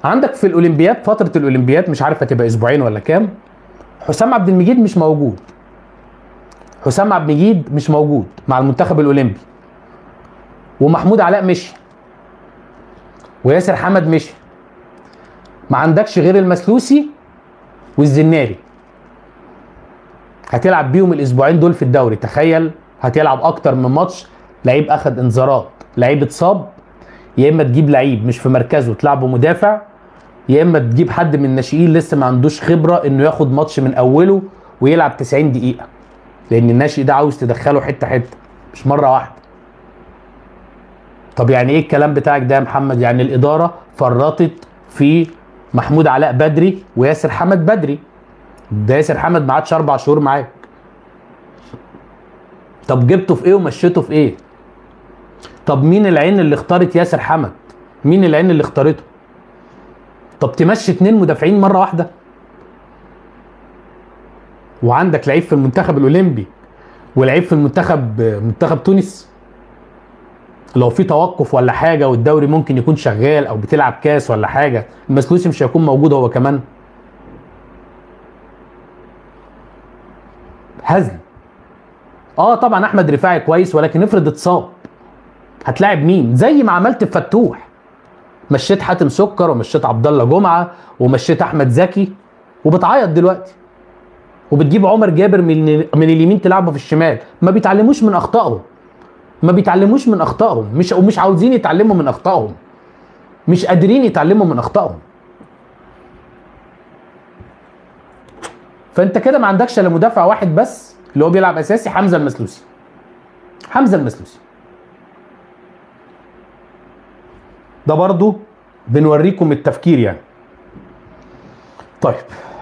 عندك في الاولمبياد فتره الاولمبياد مش عارف هتبقى اسبوعين ولا كام حسام عبد المجيد مش موجود حسام عبد المجيد مش موجود مع المنتخب الاولمبي ومحمود علاء مشي وياسر حمد مشي ما عندكش غير المسلوسي والزناري هتلعب بيهم الاسبوعين دول في الدوري تخيل هتلعب اكتر من ماتش لعيب اخد انذارات لعيب اتصاب يا اما تجيب لعيب مش في مركزه تلعبه مدافع يا اما تجيب حد من الناشئين لسه ما عندوش خبره انه ياخد ماتش من اوله ويلعب 90 دقيقه لان الناشئ ده عاوز تدخله حته حته مش مره واحده طب يعني ايه الكلام بتاعك ده يا محمد يعني الاداره فرطت في محمود علاء بدري وياسر حمد بدري ده ياسر حمد ما عادش اربع شهور معاك طب جبته في ايه ومشيته في ايه طب مين العين اللي اختارت ياسر حمد مين العين اللي اختارته طب تمشي اتنين مدافعين مره واحده وعندك لعيب في المنتخب الاولمبي ولعيب في المنتخب منتخب تونس لو في توقف ولا حاجه والدوري ممكن يكون شغال او بتلعب كاس ولا حاجه المسلوسي مش هيكون موجود هو كمان هزل اه طبعا احمد رفاعي كويس ولكن افرض اتصاب هتلاعب مين زي ما عملت في فتوح مشيت حاتم سكر ومشيت عبد الله جمعه ومشيت احمد زكي وبتعيط دلوقتي وبتجيب عمر جابر من من اليمين تلعبه في الشمال ما بيتعلموش من اخطائهم ما بيتعلموش من اخطائهم مش ومش عاوزين يتعلموا من اخطائهم مش قادرين يتعلموا من اخطائهم فانت كده ما عندكش الا مدافع واحد بس اللي هو بيلعب اساسي حمزه المسلوسي حمزه المسلوسي ده برضو بنوريكم التفكير يعني طيب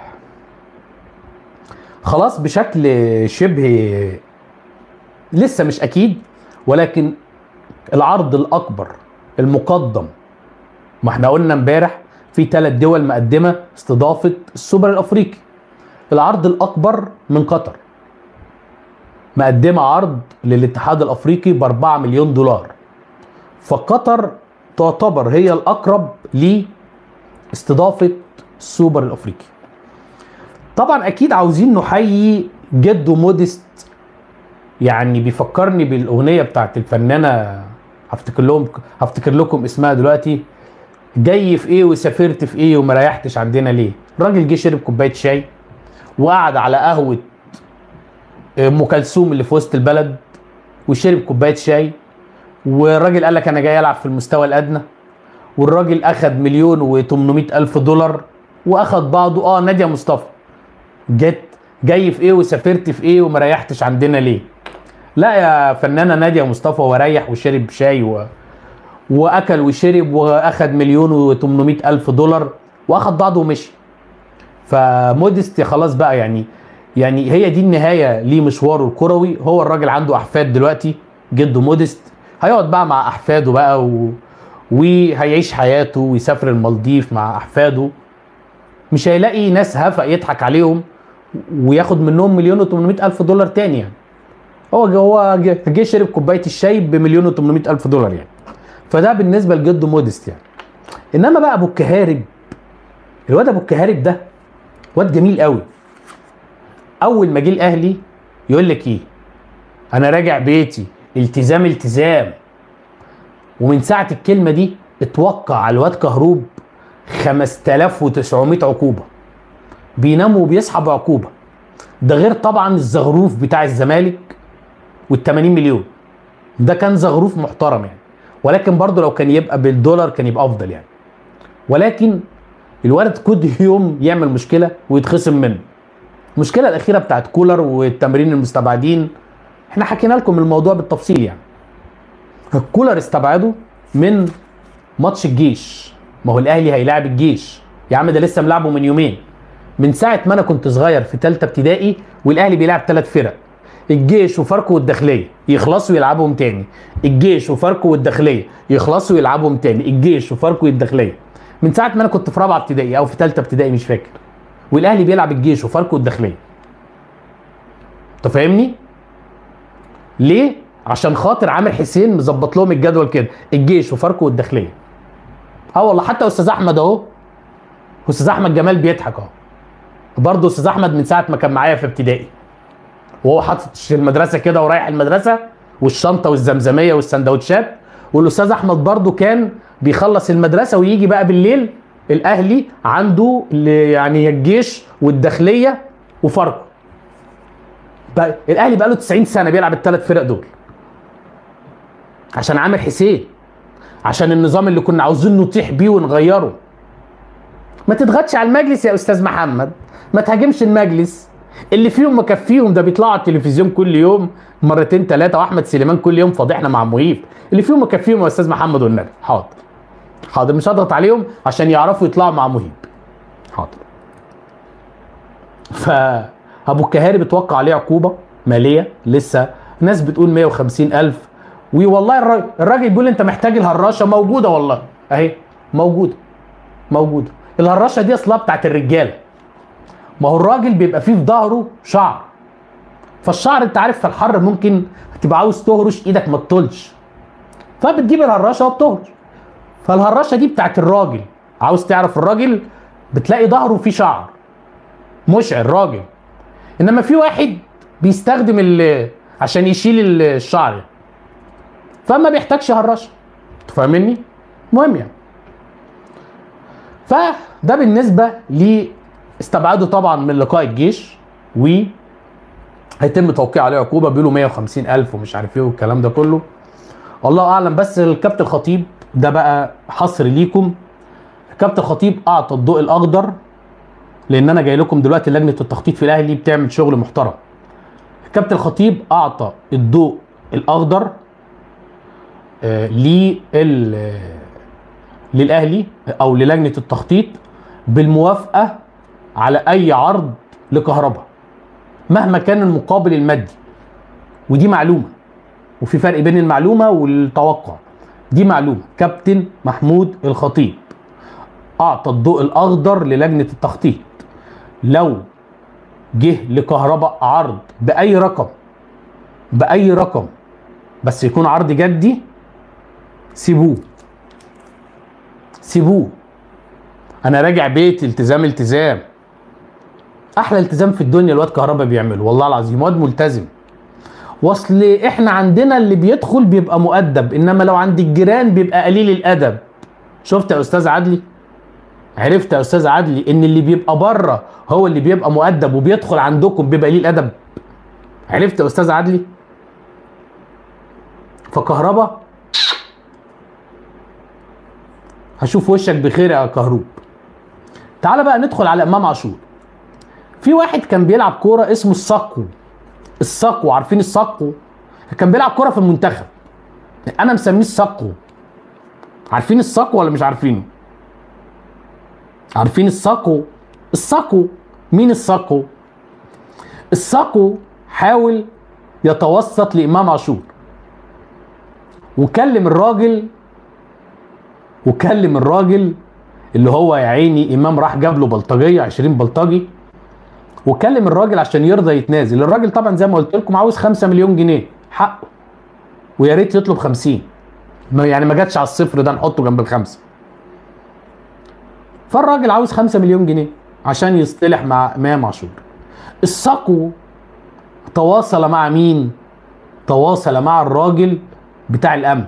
خلاص بشكل شبه لسه مش اكيد ولكن العرض الاكبر المقدم ما احنا قلنا امبارح في ثلاث دول مقدمه استضافه السوبر الافريقي العرض الاكبر من قطر مقدمه عرض للاتحاد الافريقي ب 4 مليون دولار فقطر تعتبر هي الاقرب لاستضافه السوبر الافريقي طبعا اكيد عاوزين نحيي جدو موديست يعني بيفكرني بالاغنيه بتاعت الفنانه هفتكر لهم هفتكر لكم اسمها دلوقتي جاي في ايه وسافرت في ايه وما ريحتش عندنا ليه الراجل جه شرب كوبايه شاي وقعد على قهوه ام كلثوم اللي في وسط البلد وشرب كوبايه شاي والراجل قال لك انا جاي العب في المستوى الادنى والراجل اخد مليون و800 الف دولار واخد بعضه اه ناديه مصطفى جت جاي في ايه وسافرت في ايه وما ريحتش عندنا ليه لا يا فنانه ناديه مصطفى وريح وشرب شاي و... واكل وشرب واخد مليون و800 الف دولار واخد بعضه ومشي فموديست خلاص بقى يعني يعني هي دي النهايه لمشواره الكروي هو الراجل عنده احفاد دلوقتي جده موديست هيقعد بقى مع احفاده بقى و... وهيعيش حياته ويسافر المالديف مع احفاده مش هيلاقي ناس هفا يضحك عليهم وياخد منهم مليون و800 الف دولار تاني يعني هو هو جه شرب كوبايه الشاي بمليون و800 الف دولار يعني فده بالنسبه لجده موديست يعني انما بقى ابو الكهارب الواد ابو الكهارب ده واد جميل قوي اول ما جه الاهلي يقول لك ايه انا راجع بيتي التزام التزام ومن ساعه الكلمه دي اتوقع على الواد كهروب 5900 عقوبه بينام وبيصحى بعقوبه ده غير طبعا الزغروف بتاع الزمالك وال 80 مليون ده كان زغروف محترم يعني ولكن برضه لو كان يبقى بالدولار كان يبقى افضل يعني ولكن الولد كل يوم يعمل مشكله ويتخصم منه المشكله الاخيره بتاعت كولر والتمرين المستبعدين احنا حكينا لكم الموضوع بالتفصيل يعني كولر استبعده من ماتش الجيش ما هو الاهلي هيلاعب الجيش يا عم ده لسه ملعبه من يومين من ساعه ما انا كنت صغير في ثالثه ابتدائي والاهلي بيلعب ثلاث فرق الجيش وفاركو والداخليه يخلصوا يلعبهم تاني الجيش وفاركو والداخليه يخلصوا يلعبهم تاني الجيش وفاركو والداخليه من ساعه ما انا كنت في رابعه ابتدائي او في ثالثه ابتدائي مش فاكر والاهلي بيلعب الجيش وفاركو والداخليه انت فاهمني ليه عشان خاطر عامر حسين مظبط لهم الجدول كده الجيش وفاركو والداخليه اه والله حتى استاذ احمد اهو استاذ احمد جمال بيضحك اهو برضه استاذ احمد من ساعه ما كان معايا في ابتدائي وهو حاطط في المدرسه كده ورايح المدرسه والشنطه والزمزميه والسندوتشات والاستاذ احمد برضه كان بيخلص المدرسه ويجي بقى بالليل الاهلي عنده ل- يعني الجيش والداخليه وفاركو بقى الاهلي بقى له 90 سنه بيلعب الثلاث فرق دول عشان عامر حسين عشان النظام اللي كنا عاوزين نطيح بيه ونغيره ما تضغطش على المجلس يا استاذ محمد ما تهاجمش المجلس اللي فيهم مكفيهم ده بيطلعوا على التلفزيون كل يوم مرتين ثلاثه واحمد سليمان كل يوم فاضحنا مع مهيب اللي فيهم مكفيهم يا استاذ محمد والنبي حاضر حاضر مش هضغط عليهم عشان يعرفوا يطلعوا مع مهيب حاضر فابو الكهاري بتوقع عليه عقوبه ماليه لسه ناس بتقول 150 الف والله الراجل, الراجل بيقول انت محتاج الهراشه موجوده والله اهي موجوده موجوده الهراشه دي اصلها بتاعت الرجاله ما هو الراجل بيبقى فيه في ظهره شعر فالشعر انت عارف في الحر ممكن تبقى عاوز تهرش ايدك ما تطولش فبتجيب الهراشه وبتهرش فالهراشه دي بتاعت الراجل عاوز تعرف الراجل بتلاقي ظهره فيه شعر مشعر راجل انما في واحد بيستخدم ال- عشان يشيل الشعر فما بيحتاجش هراشه انتوا فاهميني المهم يعني فده بالنسبه لاستبعاده طبعا من لقاء الجيش و هيتم توقيع عليه عقوبه بيقولوا 150 الف ومش عارف ايه والكلام ده كله الله اعلم بس الكابتن الخطيب ده بقى حصر ليكم الكابتن الخطيب اعطى الضوء الاخضر لان انا جاي لكم دلوقتي لجنه التخطيط في الاهلي بتعمل شغل محترم الكابتن الخطيب اعطى الضوء الاخضر آه، لل آه، للاهلي او للجنه التخطيط بالموافقه على اي عرض لكهرباء مهما كان المقابل المادي ودي معلومه وفي فرق بين المعلومه والتوقع دي معلومه كابتن محمود الخطيب اعطى الضوء الاخضر للجنه التخطيط لو جه لكهرباء عرض باي رقم باي رقم بس يكون عرض جدي سيبوه سيبوه انا راجع بيت التزام التزام احلى التزام في الدنيا الواد كهربا بيعمله والله العظيم واد ملتزم واصل احنا عندنا اللي بيدخل بيبقى مؤدب انما لو عند الجيران بيبقى قليل الادب شفت يا استاذ عدلي عرفت يا استاذ عدلي ان اللي بيبقى بره هو اللي بيبقى مؤدب وبيدخل عندكم بيبقى قليل ادب عرفت يا استاذ عدلي فكهربا هشوف وشك بخير يا كهروب تعال بقى ندخل على امام عاشور في واحد كان بيلعب كوره اسمه الصقو الصقو عارفين الصقو كان بيلعب كوره في المنتخب انا مسميه الصقو عارفين الصقو ولا مش عارفينه عارفين الصقو الصقو مين الصقو الصقو حاول يتوسط لامام عاشور وكلم الراجل وكلم الراجل اللي هو يا عيني امام راح جاب له بلطجيه 20 بلطجي وكلم الراجل عشان يرضى يتنازل الراجل طبعا زي ما قلت لكم عاوز 5 مليون جنيه حقه ويا ريت يطلب 50 ما- يعني ما جاتش على الصفر ده نحطه جنب الخمسه فالراجل عاوز 5 مليون جنيه عشان يصطلح مع امام عاشور الصقو تواصل مع مين تواصل مع الراجل بتاع الامن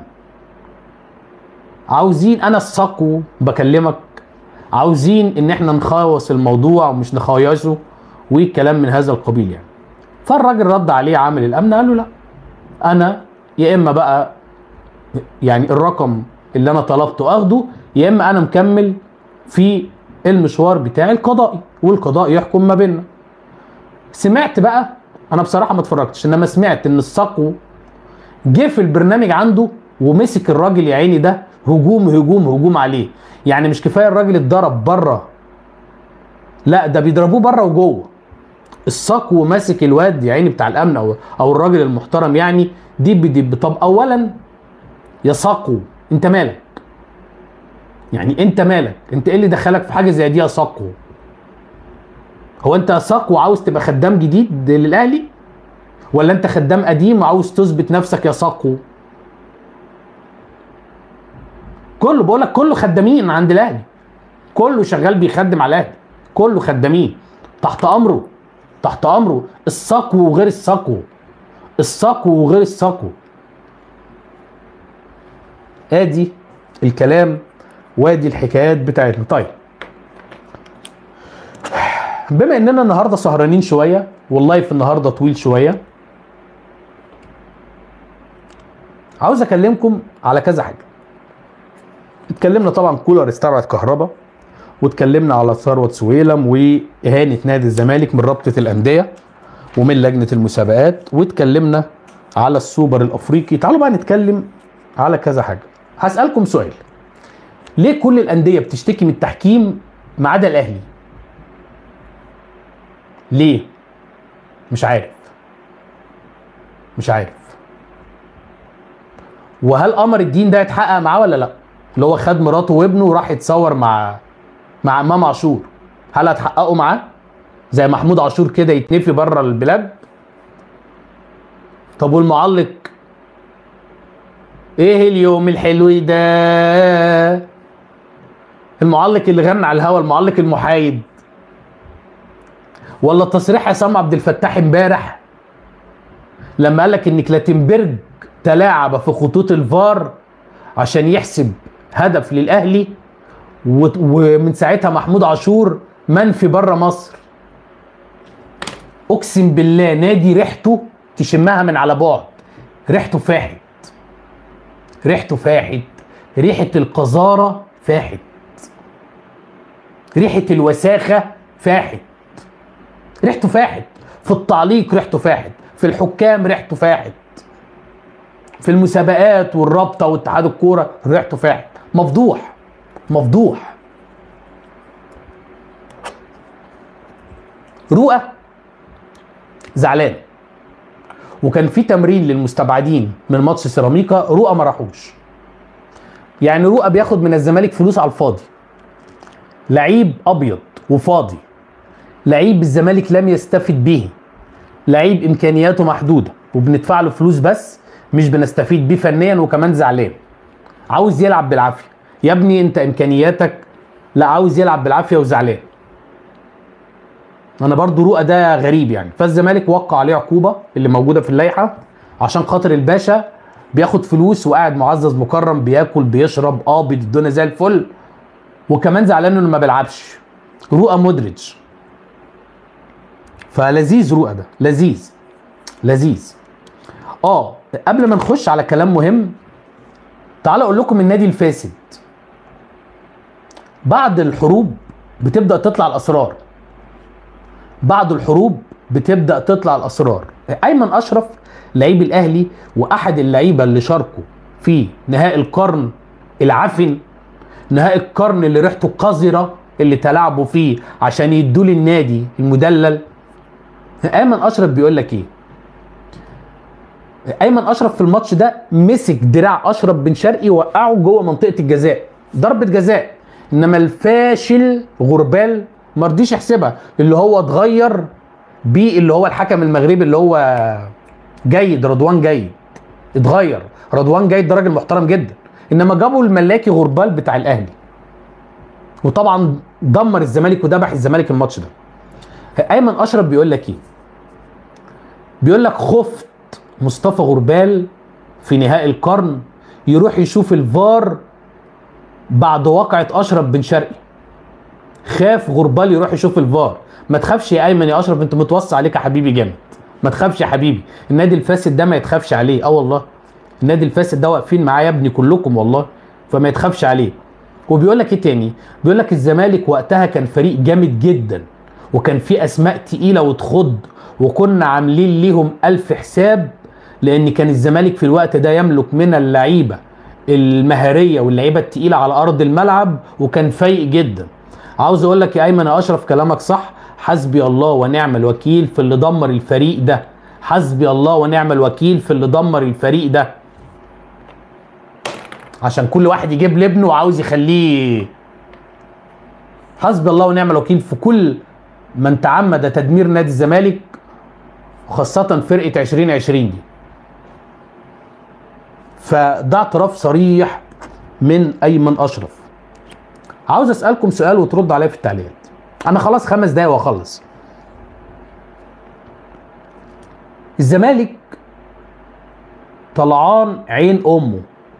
عاوزين انا الصقو بكلمك عاوزين ان احنا نخلص الموضوع ومش نخيشه والكلام من هذا القبيل يعني فالراجل رد عليه عامل الامن قال له لا انا يا اما بقى يعني الرقم اللي انا طلبته اخده يا اما انا مكمل في المشوار بتاعي القضائي والقضاء يحكم ما بيننا سمعت بقى انا بصراحه ما اتفرجتش انما سمعت ان الصقو جه في البرنامج عنده ومسك الراجل يا عيني ده هجوم هجوم هجوم عليه يعني مش كفايه الراجل اتضرب بره لا ده بيضربوه بره وجوه الصقو ماسك الواد يا عيني بتاع الامن او او الراجل المحترم يعني دب دب طب اولا يا صقو انت مالك يعني انت مالك انت ايه اللي دخلك في حاجه زي دي يا صقو هو انت يا صقو عاوز تبقى خدام جديد للاهلي ولا انت خدام قديم وعاوز تثبت نفسك يا صقو كله بقول لك كله خدامين عند الاهلي كله شغال بيخدم على الاهلي كله خدامين تحت امره تحت امره الصقو وغير الصقو الصقو وغير الصقو ادي الكلام وادي الحكايات بتاعتنا طيب بما اننا النهارده سهرانين شويه واللايف النهارده طويل شويه عاوز اكلمكم على كذا حاجه اتكلمنا طبعا كولر استبعد كهربا واتكلمنا على ثروت سويلم واهانه نادي الزمالك من رابطه الانديه ومن لجنه المسابقات واتكلمنا على السوبر الافريقي تعالوا بقى نتكلم على كذا حاجه هسالكم سؤال ليه كل الانديه بتشتكي من التحكيم ما عدا الاهلي ليه مش عارف مش عارف وهل قمر الدين ده يتحقق معاه ولا لا اللي هو خد مراته وابنه وراح يتصور مع مع امام عاشور هل هتحققوا معاه زي محمود عاشور كده يتنفي بره البلاد طب والمعلق ايه اليوم الحلو ده المعلق اللي غنى على الهوا المعلق المحايد ولا تصريح عصام عبد الفتاح امبارح لما قال لك ان كلاتنبرج تلاعب في خطوط الفار عشان يحسب هدف للاهلي و- ومن ساعتها محمود عاشور منفي بره مصر اقسم بالله نادي ريحته تشمها من على بعد ريحته فاحت ريحته فاحت ريحه القذاره فاحت ريحه الوساخه فاحت ريحته فاحت في التعليق ريحته فاحت في الحكام ريحته فاحت في المسابقات والرابطه واتحاد الكوره ريحته فاحت مفضوح مفضوح رؤى زعلان وكان في تمرين للمستبعدين من ماتش سيراميكا رؤى ما راحوش يعني رؤى بياخد من الزمالك فلوس على الفاضي لعيب ابيض وفاضي لعيب الزمالك لم يستفد به لعيب امكانياته محدوده وبندفع له فلوس بس مش بنستفيد بيه فنيا وكمان زعلان عاوز يلعب بالعافيه يا ابني انت امكانياتك لا عاوز يلعب بالعافيه وزعلان انا برضو رؤى ده غريب يعني فالزمالك وقع عليه عقوبه اللي موجوده في اللائحه عشان خاطر الباشا بياخد فلوس وقاعد معزز مكرم بياكل بيشرب قابض الدنيا زي الفل وكمان زعلان انه ما بيلعبش رؤى مودريتش فلذيذ رؤى ده لذيذ لذيذ اه قبل ما نخش على كلام مهم تعال اقول لكم النادي الفاسد بعد الحروب بتبدا تطلع الاسرار بعد الحروب بتبدا تطلع الاسرار ايمن اشرف لعيب الاهلي واحد اللعيبه اللي شاركوا في نهائي القرن العفن نهائي القرن اللي ريحته قذره اللي تلاعبوا فيه عشان يدوا للنادي المدلل ايمن اشرف بيقول لك ايه ايمن اشرف في الماتش ده مسك دراع اشرف بن شرقي وقعه جوه منطقه الجزاء ضربه جزاء انما الفاشل غربال ما رضيش يحسبها اللي هو اتغير بيه اللي هو الحكم المغربي اللي هو جيد رضوان جيد اتغير رضوان جيد ده راجل محترم جدا انما جابوا الملاكي غربال بتاع الاهلي وطبعا دمر الزمالك وذبح الزمالك الماتش ده ايمن اشرف بيقول لك ايه بيقول لك خفت مصطفى غربال في نهائي القرن يروح يشوف الفار بعد واقعة أشرف بن شرقي خاف غربال يروح يشوف الفار ما تخافش يا أيمن يا أشرف أنت متوصي عليك يا حبيبي جامد ما تخافش يا حبيبي النادي الفاسد ده ما يتخافش عليه اه والله النادي الفاسد ده واقفين معاه يا ابني كلكم والله فما يتخافش عليه وبيقول لك ايه تاني بيقول لك الزمالك وقتها كان فريق جامد جدا وكان فيه اسماء تقيله وتخض وكنا عاملين ليهم الف حساب لان كان الزمالك في الوقت ده يملك من اللعيبه المهاريه واللعيبه التقيله على ارض الملعب وكان فايق جدا عاوز اقول لك يا ايمن يا اشرف كلامك صح حسبي الله ونعم الوكيل في اللي دمر الفريق ده حسبي الله ونعم الوكيل في اللي دمر الفريق ده عشان كل واحد يجيب لابنه وعاوز يخليه حسبي الله ونعم الوكيل في كل من تعمد تدمير نادي الزمالك وخاصة فرقة 2020 دي فده اعتراف صريح من ايمن اشرف عاوز اسالكم سؤال وترد عليا في التعليقات انا خلاص خمس دقايق واخلص الزمالك طلعان عين امه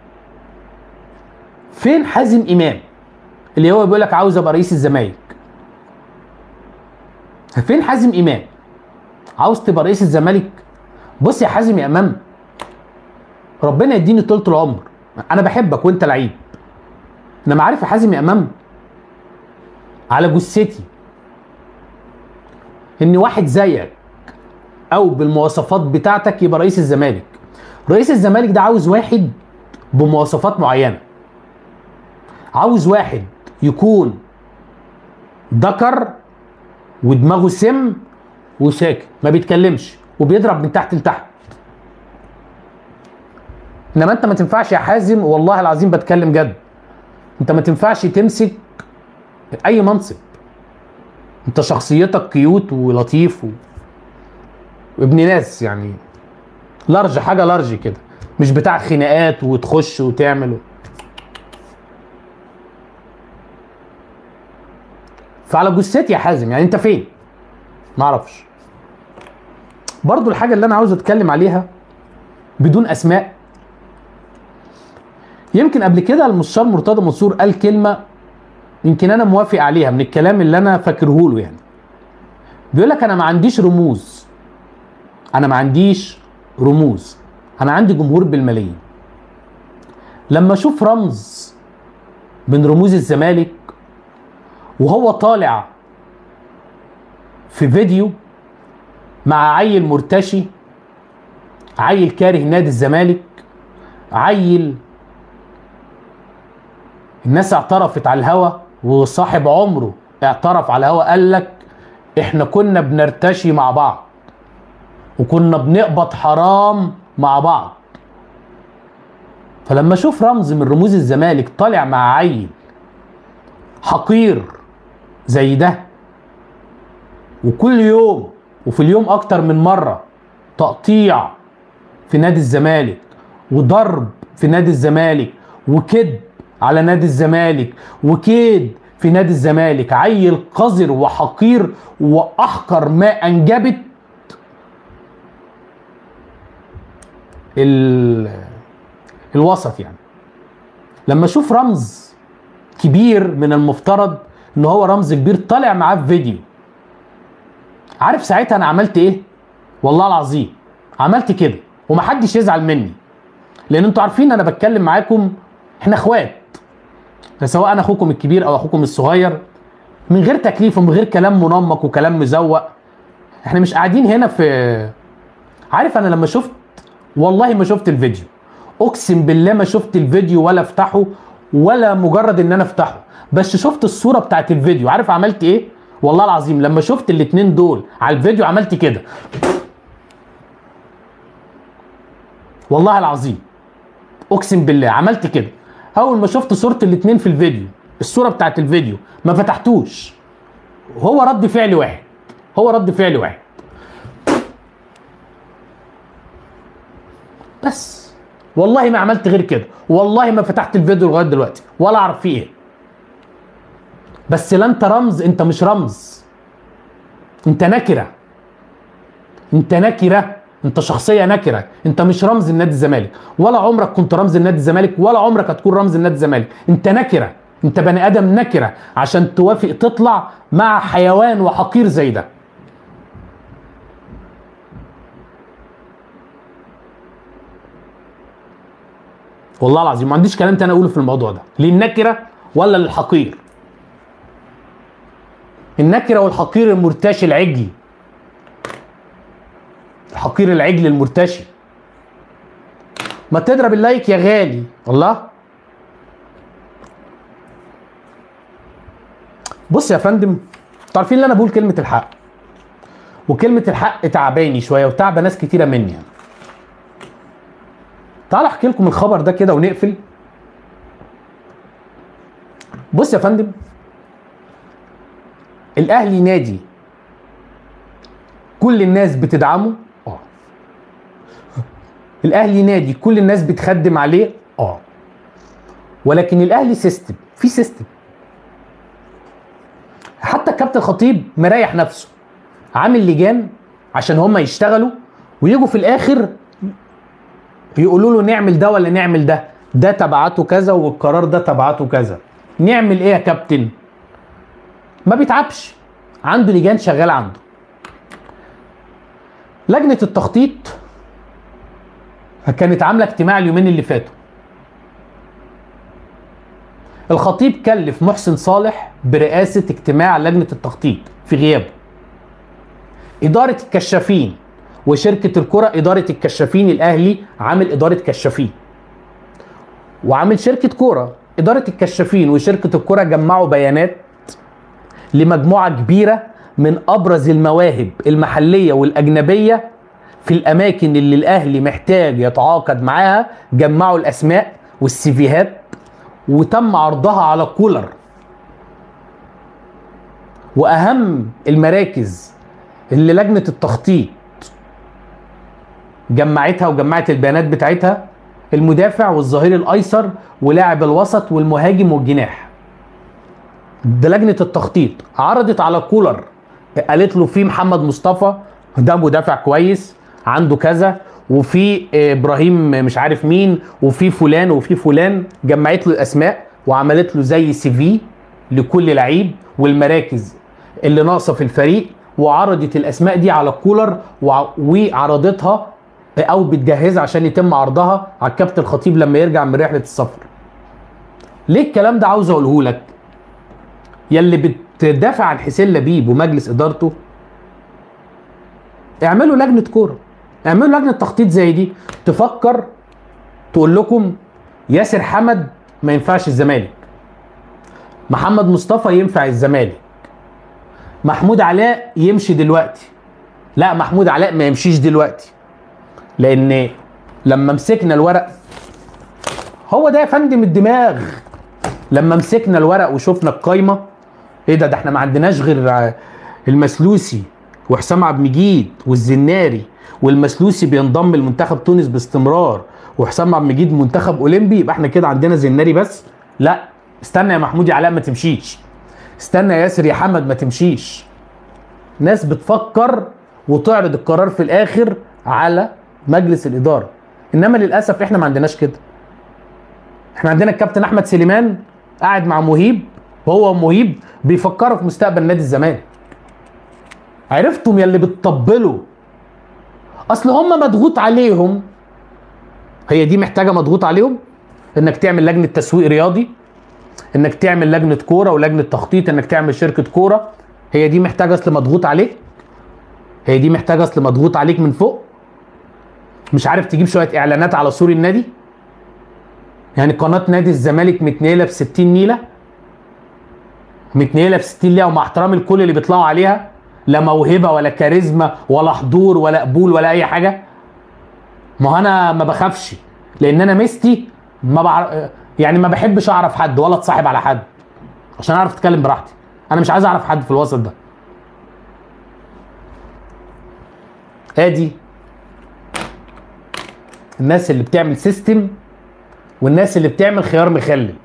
فين حازم امام اللي هو بيقول لك عاوز ابقى رئيس الزمالك فين حازم امام عاوز تبقى رئيس الزمالك بص يا حازم يا امام ربنا يديني طولة العمر انا بحبك وانت لعيب انما عارف يا حازم يا امام على جثتي ان واحد زيك او بالمواصفات بتاعتك يبقى رئيس الزمالك رئيس الزمالك ده عاوز واحد بمواصفات معينه عاوز واحد يكون ذكر ودماغه سم وساكت ما بيتكلمش وبيضرب من تحت لتحت انما انت ما تنفعش يا حازم والله العظيم بتكلم جد انت ما تنفعش تمسك اي منصب انت شخصيتك كيوت ولطيف و... وابن ناس يعني لارج حاجه لارج كده مش بتاع خناقات وتخش وتعمل و... فعلى جثتي يا حازم يعني انت فين ما اعرفش برضو الحاجه اللي انا عاوز اتكلم عليها بدون اسماء يمكن قبل كده المستشار مرتضى منصور قال كلمه يمكن انا موافق عليها من الكلام اللي انا فاكره له يعني بيقول لك انا ما عنديش رموز انا ما عنديش رموز انا عندي جمهور بالملايين لما اشوف رمز من رموز الزمالك وهو طالع في فيديو مع عيل مرتشي عيل كاره نادي الزمالك عيل الناس اعترفت على الهوا وصاحب عمره اعترف على الهوا قال لك احنا كنا بنرتشي مع بعض وكنا بنقبض حرام مع بعض فلما اشوف رمز من رموز الزمالك طالع مع عيل حقير زي ده وكل يوم وفي اليوم اكتر من مره تقطيع في نادي الزمالك وضرب في نادي الزمالك وكذب على نادي الزمالك وكيد في نادي الزمالك عيل قذر وحقير واحقر ما انجبت ال... الوسط يعني لما اشوف رمز كبير من المفترض ان هو رمز كبير طالع معاه في فيديو عارف ساعتها انا عملت ايه والله العظيم عملت كده ومحدش يزعل مني لان انتوا عارفين انا بتكلم معاكم احنا اخوات سواء انا اخوكم الكبير او اخوكم الصغير من غير تكليف ومن غير كلام منمق وكلام مزوق احنا مش قاعدين هنا في عارف انا لما شفت والله ما شفت الفيديو اقسم بالله ما شفت الفيديو ولا افتحه ولا مجرد ان انا افتحه بس شفت الصوره بتاعت الفيديو عارف عملت ايه والله العظيم لما شفت الاتنين دول على الفيديو عملت كده والله العظيم اقسم بالله عملت كده اول ما شفت صوره الاتنين في الفيديو الصوره بتاعت الفيديو ما فتحتوش هو رد فعل واحد هو رد فعل واحد بس والله ما عملت غير كده والله ما فتحت الفيديو لغايه دلوقتي ولا اعرف فيه ايه بس لا انت رمز انت مش رمز انت نكره انت نكره انت شخصيه نكره انت مش رمز النادي الزمالك ولا عمرك كنت رمز النادي الزمالك ولا عمرك هتكون رمز النادي الزمالك انت نكره انت بني ادم نكره عشان توافق تطلع مع حيوان وحقير زي ده والله العظيم ما عنديش كلام تاني اقوله في الموضوع ده للنكره ولا للحقير النكره والحقير المرتشي العجلي الحقير العجل المرتشي ما تضرب اللايك يا غالي الله بص يا فندم انتوا عارفين ان انا بقول كلمه الحق وكلمه الحق تعباني شويه وتعبى ناس كتيره مني يعني. تعال احكي لكم الخبر ده كده ونقفل بص يا فندم الاهلي نادي كل الناس بتدعمه اه الاهلي نادي كل الناس بتخدم عليه اه ولكن الاهلي سيستم في سيستم حتى الكابتن خطيب مريح نفسه عامل لجان عشان هم يشتغلوا ويجوا في الاخر يقولوا له نعمل ده ولا نعمل ده ده تبعاته كذا والقرار ده تبعاته كذا نعمل ايه يا كابتن ما بيتعبش عنده لجان شغال عنده لجنه التخطيط كانت عامله اجتماع اليومين اللي فاتوا الخطيب كلف محسن صالح برئاسه اجتماع لجنه التخطيط في غيابه اداره الكشافين وشركه الكره اداره الكشافين الاهلي عامل اداره كشافين وعامل شركه كوره اداره الكشافين وشركه الكره جمعوا بيانات لمجموعه كبيره من ابرز المواهب المحليه والاجنبيه في الاماكن اللي الاهلي محتاج يتعاقد معاها جمعوا الاسماء والسيفيهات وتم عرضها على كولر واهم المراكز اللي لجنه التخطيط جمعتها وجمعت البيانات بتاعتها المدافع والظهير الايسر ولاعب الوسط والمهاجم والجناح ده لجنه التخطيط عرضت على كولر قالت له في محمد مصطفى ده مدافع كويس عنده كذا وفي ابراهيم مش عارف مين وفي فلان وفي فلان جمعت له الاسماء وعملت له زي سي في لكل لعيب والمراكز اللي ناقصه في الفريق وعرضت الاسماء دي على الكولر وع- وعرضتها او بتجهزها عشان يتم عرضها على الكابتن الخطيب لما يرجع من رحله السفر ليه الكلام ده عاوز اقوله لك يلي بتدافع عن حسين لبيب ومجلس ادارته اعملوا لجنه كوره اعملوا لجنه تخطيط زي دي تفكر تقول لكم ياسر حمد ما ينفعش الزمالك محمد مصطفى ينفع الزمالك محمود علاء يمشي دلوقتي لا محمود علاء ما يمشيش دلوقتي لان لما مسكنا الورق هو ده يا فندم الدماغ لما مسكنا الورق وشفنا القايمه ايه ده ده احنا ما عندناش غير المسلوسي وحسام عبد المجيد والزناري والمسلوسي بينضم لمنتخب تونس باستمرار وحسام عبد المجيد منتخب اولمبي يبقى احنا كده عندنا زناري بس لا استنى يا محمود يا علاء ما تمشيش استنى يا ياسر يا حمد ما تمشيش ناس بتفكر وتعرض القرار في الاخر على مجلس الاداره انما للاسف احنا ما عندناش كده احنا عندنا الكابتن احمد سليمان قاعد مع مهيب وهو ومهيب بيفكروا في مستقبل نادي الزمالك عرفتم يا اللي بتطبلوا اصل هم مضغوط عليهم هي دي محتاجه مضغوط عليهم انك تعمل لجنه تسويق رياضي انك تعمل لجنه كوره ولجنه تخطيط انك تعمل شركه كوره هي دي محتاجه اصل مضغوط عليك هي دي محتاجه اصل مضغوط عليك من فوق مش عارف تجيب شويه اعلانات على سور النادي يعني قناه نادي الزمالك متنيله ب 60 نيله متنيله ب 60 ليها ومع احترامي لكل اللي بيطلعوا عليها لا موهبه ولا كاريزما ولا حضور ولا قبول ولا اي حاجه ما هو انا ما بخافش لان انا ميزتي ما بعرف يعني ما بحبش اعرف حد ولا اتصاحب على حد عشان اعرف اتكلم براحتي انا مش عايز اعرف حد في الوسط ده ادي الناس اللي بتعمل سيستم والناس اللي بتعمل خيار مخلل